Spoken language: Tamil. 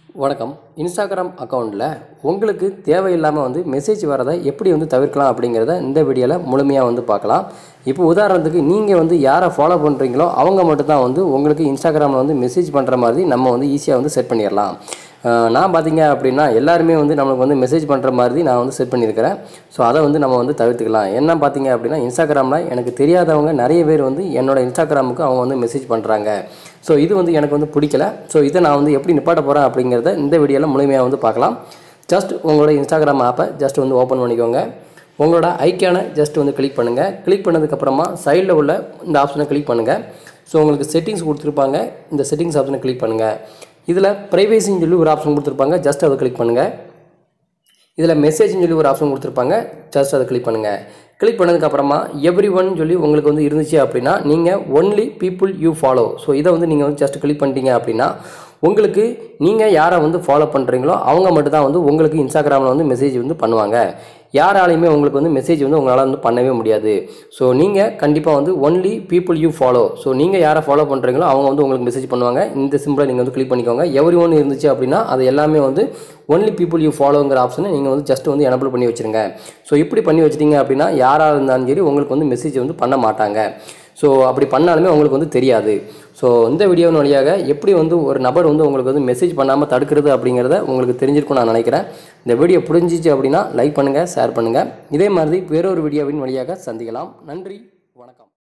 வணக்கம் இன்ஸ்டாகிராம் அக்கௌண்ட்டில் உங்களுக்கு தேவையில்லாமல் வந்து மெசேஜ் வரதை எப்படி வந்து தவிர்க்கலாம் அப்படிங்கிறத இந்த வீடியோவில் முழுமையாக வந்து பார்க்கலாம் இப்போ உதாரணத்துக்கு நீங்கள் வந்து யாரை ஃபாலோ பண்ணுறீங்களோ அவங்க மட்டும்தான் வந்து உங்களுக்கு இன்ஸ்டாகிராமில் வந்து மெசேஜ் பண்ணுற மாதிரி நம்ம வந்து ஈஸியாக வந்து செட் பண்ணிடலாம் அஹ் நான் பார்த்தீங்க அப்படின்னா எல்லாருமே வந்து நம்மளுக்கு வந்து மெசேஜ் பண்ணுற மாதிரி நான் வந்து செட் பண்ணியிருக்கிறேன் ஸோ அதை வந்து நம்ம வந்து தவிர்த்துக்கலாம் என்ன பார்த்தீங்க அப்படின்னா இன்ஸ்டாகிராமில் எனக்கு தெரியாதவங்க நிறைய பேர் வந்து என்னோட இன்ஸ்டாகிராமுக்கு அவங்க வந்து மெசேஜ் பண்ணுறாங்க ஸோ இது வந்து எனக்கு வந்து பிடிக்கல ஸோ இதை நான் வந்து எப்படி நிப்பாட்ட போகிறேன் அப்படிங்கிறத இந்த வீடியோவில் முழுமையாக வந்து பார்க்கலாம் ஜஸ்ட் உங்களோட இன்ஸ்டாகிராம் ஆப்பை ஜஸ்ட் வந்து ஓப்பன் பண்ணிக்கோங்க உங்களோட ஐக்கானை ஜஸ்ட் வந்து கிளிக் பண்ணுங்கள் கிளிக் பண்ணதுக்கப்புறமா சைடில் உள்ள இந்த ஆப்ஷனை கிளிக் பண்ணுங்கள் ஸோ உங்களுக்கு செட்டிங்ஸ் கொடுத்துருப்பாங்க இந்த செட்டிங்ஸ் ஆப்ஷனை கிளிக் பண்ணுங்கள் இதில் ப்ரைவேசின்னு சொல்லி ஒரு ஆப்ஷன் கொடுத்துருப்பாங்க ஜஸ்ட் அதை கிளிக் பண்ணுங்கள் இதில் மெசேஜ்னு சொல்லி ஒரு ஆப்ஷன் கொடுத்துருப்பாங்க ஜஸ்ட் அதை கிளிக் பண்ணுங்கள் கிளிக் பண்ணதுக்கப்புறமா எவ்ரி ஒன் சொல்லி உங்களுக்கு வந்து இருந்துச்சு அப்படின்னா நீங்கள் only people you follow so இதை வந்து நீங்கள் வந்து ஜஸ்ட் கிளிக் பண்ணிட்டீங்க அப்படின்னா உங்களுக்கு நீங்கள் யாரை வந்து ஃபாலோ பண்ணுறீங்களோ அவங்க மட்டும் தான் வந்து உங்களுக்கு இன்ஸ்டாகிராமில் வந்து மெசேஜ் வந்து பண்ணுவாங்க யாராலையுமே உங்களுக்கு வந்து மெசேஜ் வந்து உங்களால் வந்து பண்ணவே முடியாது ஸோ நீங்கள் கண்டிப்பாக வந்து only people you follow so நீங்கள் யாரை ஃபாலோ பண்ணுறீங்களோ அவங்க வந்து உங்களுக்கு மெசேஜ் பண்ணுவாங்க இந்த சிம்பிளை நீங்கள் வந்து கிளிக் பண்ணிக்கோங்க எவ்ரி ஒன் இருந்துச்சு அப்படின்னா அது எல்லாமே வந்து ஒன்லி பீப்புள் யூ ஃபாலோங்கிற ஆப்ஷனை நீங்கள் வந்து ஜஸ்ட் வந்து எனபிள் பண்ணி வச்சுருங்க ஸோ இப்படி பண்ணி வச்சிட்டீங்க அப்படின்னா யாராக இருந்தாலும் சரி உங்களுக்கு வந்து மெசேஜ் வந்து பண்ண மாட்டாங்க ஸோ அப்படி பண்ணாலுமே உங்களுக்கு வந்து தெரியாது ஸோ இந்த வீடியோவின் வழியாக எப்படி வந்து ஒரு நபர் வந்து உங்களுக்கு வந்து மெசேஜ் பண்ணாமல் தடுக்கிறது அப்படிங்கிறத உங்களுக்கு தெரிஞ்சிருக்கும் நான் நினைக்கிறேன் இந்த வீடியோ புரிஞ்சிச்சு அப்படின்னா லைக் பண்ணுங்கள் ஷேர் பண்ணுங்கள் இதே மாதிரி வேறொரு வீடியோவின் வழியாக சந்திக்கலாம் நன்றி வணக்கம்